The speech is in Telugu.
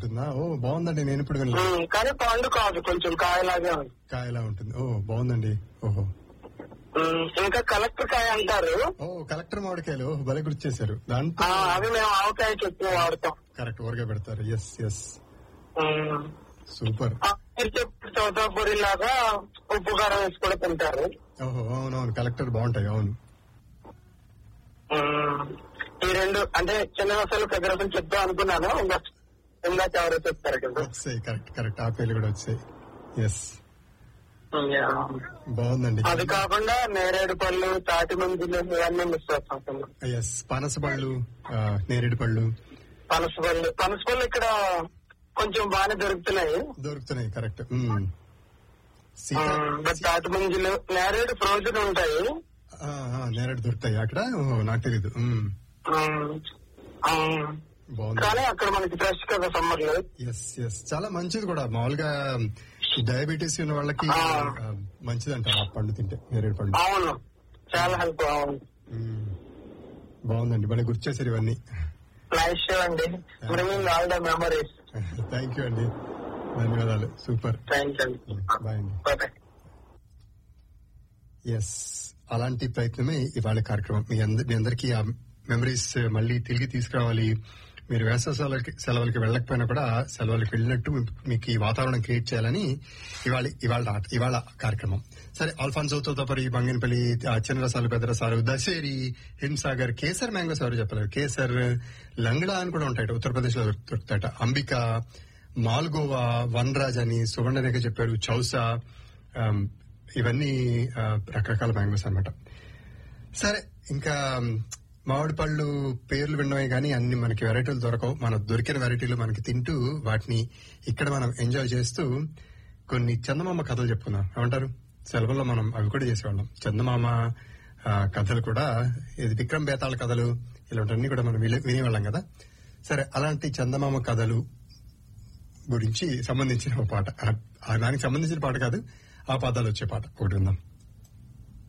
ఉంటుందా ఓ బాగుందండి నేను ఇప్పుడు వినలేదు ఉమ్, కానీ పండు కాదు కొంచెం కాయలాగే ఉంది కాయలా ఉంటుంది ఓ బాగుందండి ఓహో ఉమ్, ఇంకా కలెక్టర్ కాయ అంటారు ఓ కలెక్టర్ మామిడికాయలు ఓ, భలే గుర్తు చేశారు దాంతో ఆ, అవి మేము ఆవకాయ చెట్టు వాడతాం కరెక్ట్ ఊరగా పెడతారు ఎస్ ఎస్ ఉమ్. సూపర్ ఆ, మీరు చెప్పిన తోతాపూరి లాగా ఉప్పు కారం వేసి కూడా తింటారు ఓహో అవునవును కలెక్టర్ బాగుంటాయి అవును ఉమ్, ఈ రెండు అంటే చిన్న రసాలు పెద్ద రసం చెప్తాం అనుకున్నాను ఇంకా ఇందాక ఎవరో చెప్తారు కదా వచ్చాయి కరెక్ట్ కరెక్ట్ ఆ పేర్లు కూడా వచ్చాయి ఎస్ యా. బాగుందండి అది కాకుండా నేరేడు పళ్ళు తాటి మందులు ఇవన్నీ మిస్ చేస్తాం ఎస్ పనస పళ్ళు ఆ, నేరేడు పళ్ళు పనస పళ్ళు పనస పళ్ళు ఇక్కడ కొంచెం బాగానే దొరుకుతున్నాయి దొరుకుతున్నాయి కరెక్ట్ మ్మ్. సీత ఉమ్, బట్ తాటి మంజులు నేరేడు ఫ్రోజన్ ఉంటాయి ఆ, ఆ, నేరేడు దొరుకుతాయి అక్కడ ఓహో నాకు తెలీదు మ్మ్. ఉమ్, ఉమ్, బాగుంది కానీ అక్కడ మనకి ఫ్రెష్ కదా సమ్మర్ లో ఎస్ ఎస్ చాలా మంచిది కూడా మామూలుగా డయాబెటీస్ ఉన్న వాళ్ళకి ఆ. ఆ, మంచిది అంటారు ఆ పండు తింటే నేరేడు పండు అవును చాలా హెల్ప్ అవును మ్మ్. బాగుందండి భలే గుర్తు చేశారు ఇవన్నీ నైస్ షో అండి bringing all the memories thank you అండి ధన్యవాదాలు సూపర్ థ్యాంక్ అండి బాయ్ అండి బాయ్ ఎస్ అలాంటి ప్రయత్నమే ఇవాళ కార్యక్రమం మీ అందరి మీ అందరికీ ఆ మెమరీస్ మళ్ళీ తిరిగి తీసుకురావాలి మీరు వేసవ సెలవులకి సెలవులకి వెళ్ళకపోయినా కూడా సెలవులకి వెళ్ళినట్టు మీకు ఈ వాతావరణం క్రియేట్ చేయాలని ఇవాళ ఇవాళ ఆట- ఇవాళ కార్యక్రమం సరే ఆల్ఫాన్సో తోతపరి బంగినపల్లి ఆ చిన్న రసాలు పెద్ద రసాలు దశేరి హింసాగర్ కేసర్ మ్యాంగోస్ ఎవరు చెప్పలేదు కేసర్ లంగడా అని కూడా ఉంటాయట ఉత్తరప్రదేశ్ లో దొరుకుతాయట అంబిక మాల్గోవా వన్రాజ్ అని సువర్ణరేఖ చెప్పారు చౌసా ఆమ్, ఇవన్నీ ఆ, రకరకాల మ్యాంగోస్ అన్నమాట సరే ఇంకా మ్, మామిడి పళ్ళు పేర్లు వినడమే కానీ అన్ని మనకి వెరైటీలు దొరకవు మన దొరికిన వెరైటీలు మనకి తింటూ వాటిని ఇక్కడ మనం ఎంజాయ్ చేస్తూ కొన్ని చందమామ కథలు చెప్పుకుందాం ఏమంటారు సెలవుల్లో మనం అవి కూడా చేసేవాళ్ళం చందమామ ఆ, కథలు కూడా ఇది విక్రమ్ బేతాళ కథలు ఇలాంటివన్నీ కూడా మనం వినే- వినేవాళ్ళం కదా సరే అలాంటి చందమామ కథలు గురించి సంబంధించిన ఒక పాట ఆ- ఆ దానికి సంబంధించిన పాట కాదు ఆ పదాలు వచ్చే పాట ఒకటి ఉందాం